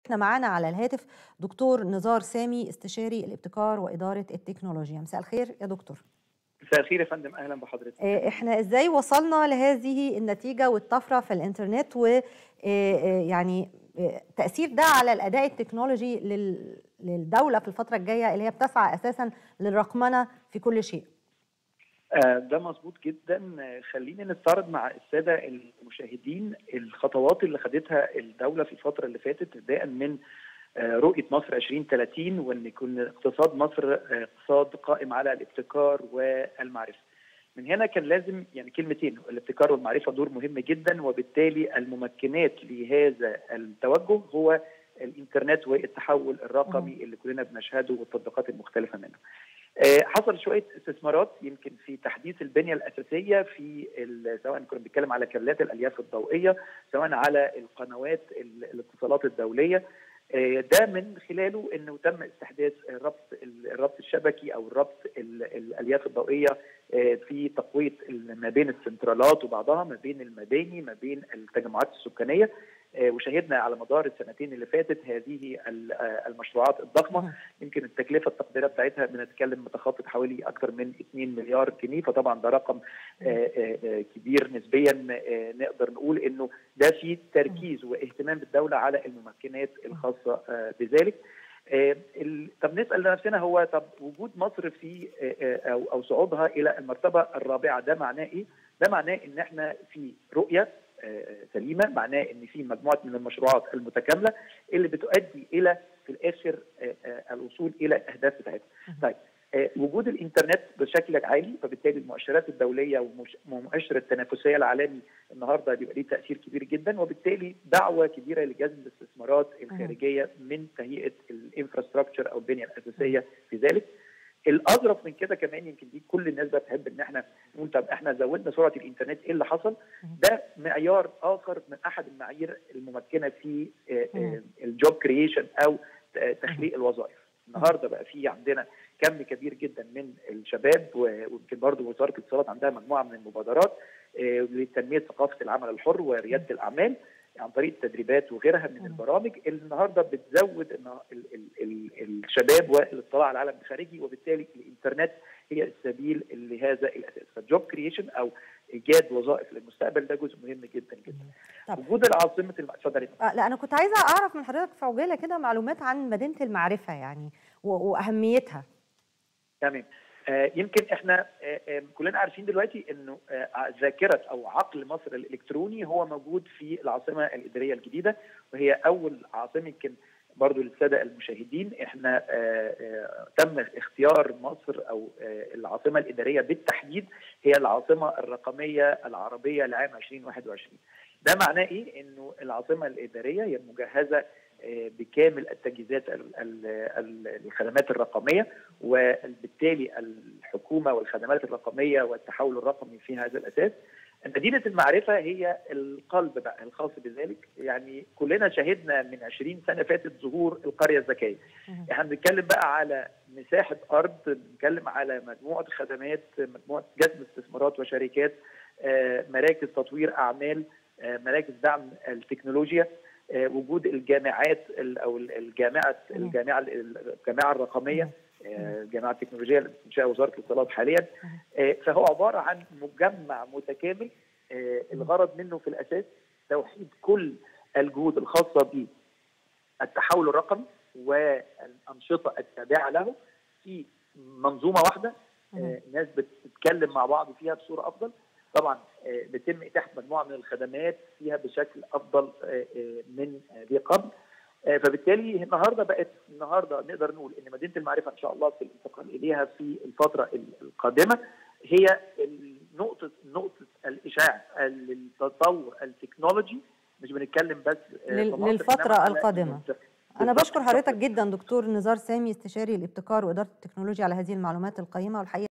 احنا معانا على الهاتف دكتور نزار سامي استشاري الابتكار وإدارة التكنولوجيا مساء الخير يا دكتور مساء الخير يا فندم اهلا بحضرتك آه، احنا ازاي وصلنا لهذه النتيجة والطفرة في الانترنت و آه، آه، يعني آه، تأثير ده على الأداء التكنولوجي لل- للدولة في الفترة الجاية اللي هي بتسعى أساسا للرقمنة في كل شيء آه، ده مظبوط جدا آه، خلينا نستعرض مع الساده المشاهدين الخطوات اللي خدتها الدوله في الفتره اللي فاتت ابتداء من آه، رؤيه مصر 2030 وان يكون اقتصاد مصر آه، اقتصاد قائم على الابتكار والمعرفه. من هنا كان لازم يعني كلمتين الابتكار والمعرفه دور مهم جدا وبالتالي الممكنات لهذا التوجه هو الانترنت والتحول الرقمي اللي كلنا بنشهده والتطبيقات المختلفه منه. آه، حصل شويه استثمارات يمكن في تحديث البنيه الاساسيه في ال- سواء كنا بنتكلم على كابلات الالياف الضوئيه سواء على القنوات ال- الاتصالات الدوليه آه، ده من خلاله انه تم استحداث الربط ال- الربط الشبكي او الربط ال- الالياف الضوئيه آه، في تقويه ال- ما بين السنترالات وبعضها ما بين المباني ما بين التجمعات السكانيه آه، وشهدنا على مدار السنتين اللي فاتت هذه ال- آه، المشروعات الضخمه يمكن التكلفه التقديريه بتاعتها بنتكلم متخطط حوالي اكثر من 2 مليار جنيه فطبعا ده رقم آه، آه، آه، كبير نسبيا آه، نقدر نقول انه ده في تركيز واهتمام بالدوله على الممكنات الخاصه آه، بذلك آه، ال- طب نسال نفسنا هو طب وجود مصر في آه، آه، او او صعودها الى المرتبه الرابعه ده معناه ايه؟ ده معناه ان احنا في رؤيه آه، سليمه معناه ان في مجموعه من المشروعات المتكامله اللي بتؤدي الى في الاخر آه، آه، الوصول الى الاهداف بتاعتها. طيب آه، وجود الانترنت بشكل عالي فبالتالي المؤشرات الدوليه ومش- ومؤشر التنافسيه العالمي النهارده بيبقى ليه تاثير كبير جدا وبالتالي دعوه كبيره لجذب الاستثمارات الخارجيه من تهيئه الانفراستراكشر او البنيه الاساسيه في ذلك. الاظرف من كده كمان يمكن دي كل الناس بتحب ان احنا نقول طب احنا زودنا سرعه الانترنت ايه اللي حصل؟ ده معيار اخر من احد المعايير الممكنه في الجوب كرييشن او آه، تخليق الوظائف. النهارده بقى في عندنا كم كبير جدا من الشباب و- ويمكن برضه وزاره الاتصالات عندها مجموعه من المبادرات آه، لتنميه ثقافه العمل الحر ورياده الاعمال عن طريق التدريبات وغيرها من البرامج اللي النهارده بتزود النه- ال- ال- ال- الشباب والاطلاع على العالم الخارجي وبالتالي الانترنت هي السبيل لهذا الاساس فالجوب كرييشن او ايجاد وظائف للمستقبل ده جزء مهم جدا جدا طب. وجود العاصمه الم- اتفضل يا فندم. آه، لا أنا كنت عايزة أعرف من حضرتك في عجالة كده معلومات عن مدينة المعرفة يعني و- وأهميتها تمام آه، يمكن احنا آه، آه، كلنا عارفين دلوقتي انه آه، ذاكره او عقل مصر الالكتروني هو موجود في العاصمه الاداريه الجديده وهي اول عاصمه يمكن برضو للساده المشاهدين احنا آه، آه، تم اختيار مصر او آه، العاصمه الاداريه بالتحديد هي العاصمه الرقميه العربيه لعام 2021 ده معناه ايه انه العاصمه الاداريه هي مجهزه آه، بكامل التجهيزات ال- ال- ال- الخدمات الرقميه وبالتالي الحكومه والخدمات الرقميه والتحول الرقمي في هذا الاساس. مدينه المعرفه هي القلب بقى الخاص بذلك يعني كلنا شهدنا من 20 سنه فاتت ظهور القريه الذكيه. احنا بنتكلم بقى على مساحه ارض بنتكلم على مجموعه خدمات مجموعه جذب استثمارات وشركات آه، مراكز تطوير اعمال آه، مراكز دعم التكنولوجيا آه، وجود الجامعات ال- او ال- الجامعه الجامعه الجامعه الرقميه آه، الجامعه التكنولوجيه اللي بتنشئها وزاره الاتصالات حاليا آه، فهو عباره عن مجمع متكامل آه، الغرض منه في الاساس توحيد كل الجهود الخاصه بالتحول الرقمي والانشطه التابعه له في منظومه واحده آه، الناس بتتكلم مع بعض فيها بصوره افضل طبعا آه، بيتم اتاحه مجموعه من الخدمات فيها بشكل افضل آه، آه، من ذي قبل آه، فبالتالي النهارده بقت النهارده نقدر نقول ان مدينه المعرفه ان شاء الله في الانتقال اليها في الفتره القادمه هي نقطه نقطه الاشعاع التطور التكنولوجي مش بنتكلم بس آه، لل- في مصر، للفترة إنما على القادمة. المنطقة. أنا بالظبط. بشكر حضرتك جدا دكتور نزار سامي استشاري الابتكار وإدارة التكنولوجيا على هذه المعلومات القيمة والحقيقة